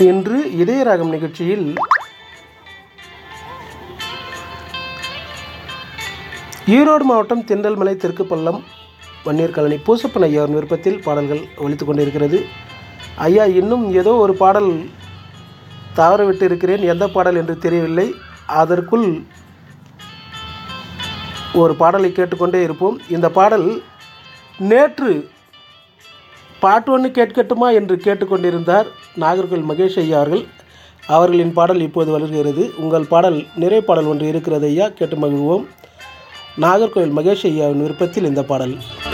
இன்று இதயராகம் நிகழ்ச்சியில் ஈரோடு மாவட்டம் திண்டல்மலை தெற்கு பள்ளம் வன்னியர் கழனி பூசப்பன் ஐயாவின் விருப்பத்தில் பாடல்கள் ஒலித்து கொண்டிருக்கிறது ஐயா இன்னும் ஏதோ ஒரு பாடல் தவற விட்டு இருக்கிறேன் எந்த பாடல் என்று தெரியவில்லை அதற்குள் ஒரு பாடலை கேட்டுக்கொண்டே இருப்போம் இந்த பாடல் நேற்று பாட்டு ஒன்று கேட்கட்டுமா என்று கேட்டுக்கொண்டிருந்தார் நாகர்கோவில் மகேஷ் ஐயா அவர்கள் அவர்களின் பாடல் இப்போது வளர்கிறது உங்கள் பாடல் நிறை பாடல் ஒன்று இருக்கிறது ஐயா கேட்டு மகிழ்வோம் நாகர்கோவில் மகேஷ் ஐயாவின் விருப்பத்தில் இந்த பாடல்